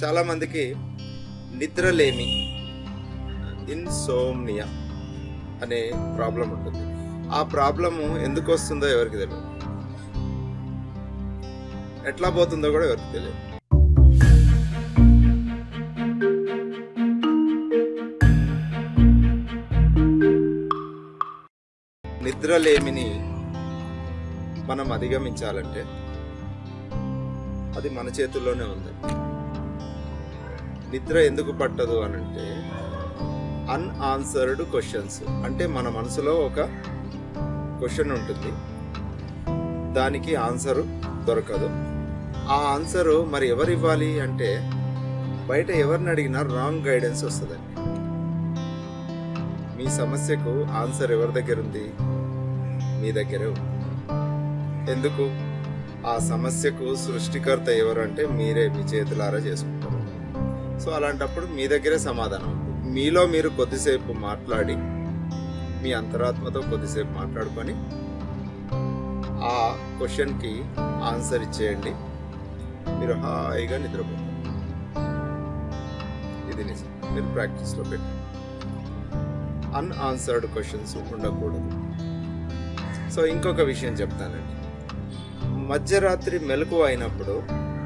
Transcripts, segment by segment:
చాలామందికి నిద్రలేమి ఇన్సోమ్నియా అనే ప్రాబ్లం ఉంటుంది ఆ ప్రాబ్లము ఎందుకు వస్తుందో ఎవరికి తెలియదు ఎట్లా పోతుందో కూడా ఎవరికి తెలియదు నిద్రలేమిని మనం అధిగమించాలంటే అది మన చేతుల్లోనే ఉంది నిద్ర ఎందుకు పట్టదు అని అంటే అన్ఆన్సర్డ్ క్వశ్చన్స్ అంటే మన మనసులో ఒక క్వశ్చన్ ఉంటుంది దానికి ఆన్సర్ దొరకదు ఆ ఆన్సరు మరి ఎవరు ఇవ్వాలి అంటే బయట ఎవరిని అడిగినా రాంగ్ గైడెన్స్ వస్తుందండి మీ సమస్యకు ఆన్సర్ ఎవరి దగ్గర ఉంది మీ దగ్గరే ఉంది ఎందుకు ఆ సమస్యకు సృష్టికర్త ఎవరు అంటే మీరే మీ చేతులారా చేసుకుంటారు సో అలాంటప్పుడు మీ దగ్గరే సమాధానం ఉంది. మీలో మీరు కొద్దిసేపు మాట్లాడి మీ అంతరాత్మతో కొద్దిసేపు మాట్లాడుకొని ఆ క్వశ్చన్కి ఆన్సర్ ఇచ్చేయండి మీరు హాయిగా నిద్రపోతారు ఇది నిజం మీరు ప్రాక్టీస్లో పెట్టండి అన్ఆన్సర్డ్ క్వశ్చన్స్ ఉండకూడదు సో ఇంకొక విషయం చెప్తానండి మధ్యరాత్రి మెలకు అయినప్పుడు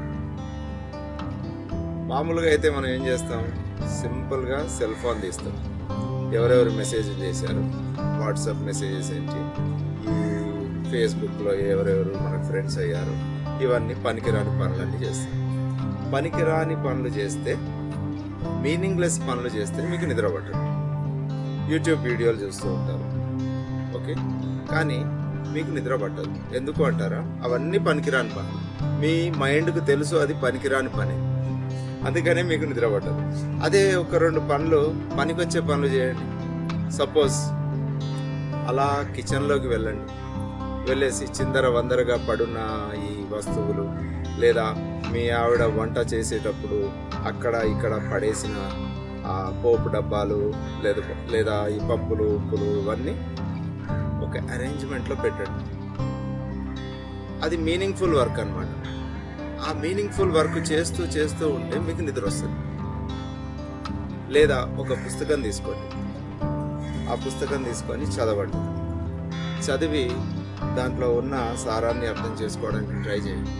మామూలుగా అయితే మనం ఏం చేస్తాం సింపుల్గా సెల్ ఫోన్ తీస్తాం ఎవరెవరు మెసేజ్ చేశారు వాట్సాప్ మెసేజెస్ ఏంటి ఈ ఫేస్బుక్లో ఎవరెవరు మన ఫ్రెండ్స్ అయ్యారు ఇవన్నీ పనికిరాని పనులన్నీ చేస్తాం పనికిరాని పనులు చేస్తే మీనింగ్లెస్ పనులు చేస్తే మీకు నిద్ర పట్టదు యూట్యూబ్ వీడియోలు చూస్తూ ఉంటారు ఓకే కానీ మీకు నిద్ర పట్టదు ఎందుకు అంటారా అవన్నీ పనికిరాని పనులు మీ మైండ్కు తెలుసు అది పనికిరాని పని అందుకనే మీకు నిద్ర పట్టదు అదే ఒక రెండు పనులు పనికొచ్చే పనులు చేయండి సపోజ్ అలా కిచెన్లోకి వెళ్ళండి వెళ్ళేసి చిందర వందరగా పడున్న ఈ వస్తువులు లేదా మీ ఆవిడ వంట చేసేటప్పుడు అక్కడ ఇక్కడ పడేసిన ఆ పోపు డబ్బాలు లేదా లేదా ఈ పప్పులు ఉప్పులు ఇవన్నీ ఒక అరేంజ్మెంట్లో పెట్టండి అది మీనింగ్ఫుల్ వర్క్ అన్నమాట ఆ మీనింగ్ఫుల్ వర్క్ చేస్తూ చేస్తూ ఉంటే మీకు నిద్ర వస్తుంది లేదా ఒక పుస్తకం తీసుకోండి ఆ పుస్తకం తీసుకొని చదవండి చదివి దాంట్లో ఉన్న సారాన్ని అర్థం చేసుకోవడానికి ట్రై చేయండి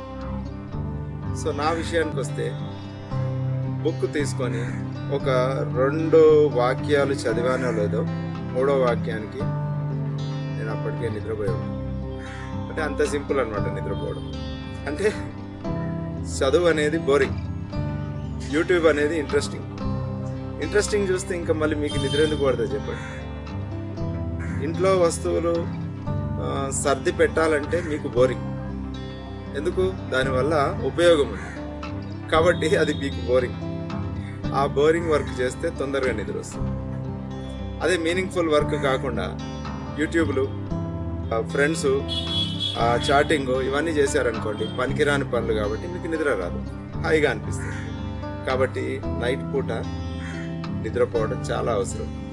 సో నా విషయానికి వస్తే బుక్ తీసుకొని ఒక రెండు వాక్యాలు చదివానో లేదో మూడో వాక్యానికి నేను అప్పటికే నిద్రపోయాను అంటే అంత సింపుల్ అనమాట నిద్రపోవడం అంటే చదువు అనేది బోరింగ్ యూట్యూబ్ అనేది ఇంట్రెస్టింగ్ ఇంట్రెస్టింగ్ చూస్తే ఇంకా మళ్ళీ మీకు నిద్ర ఎందుకు పడుతుంది చెప్పండి ఇంట్లో వస్తువులు ఆ, సర్ది పెట్టాలంటే మీకు బోరింగ్ ఎందుకు దానివల్ల ఉపయోగం ఉంది కాబట్టి అది మీకు బోరింగ్ ఆ బోరింగ్ వర్క్ చేస్తే తొందరగా నిద్ర వస్తుంది అదే మీనింగ్ఫుల్ వర్క్ కాకుండా యూట్యూబ్లు ఫ్రెండ్స్ చాటింగ్ ఇవన్నీ చేశారనుకోండి పనికిరాని పనులు కాబట్టి మీకు నిద్ర రాదు హాయిగా అనిపిస్తుంది కాబట్టి నైట్ పూట నిద్రపోవడం చాలా అవసరం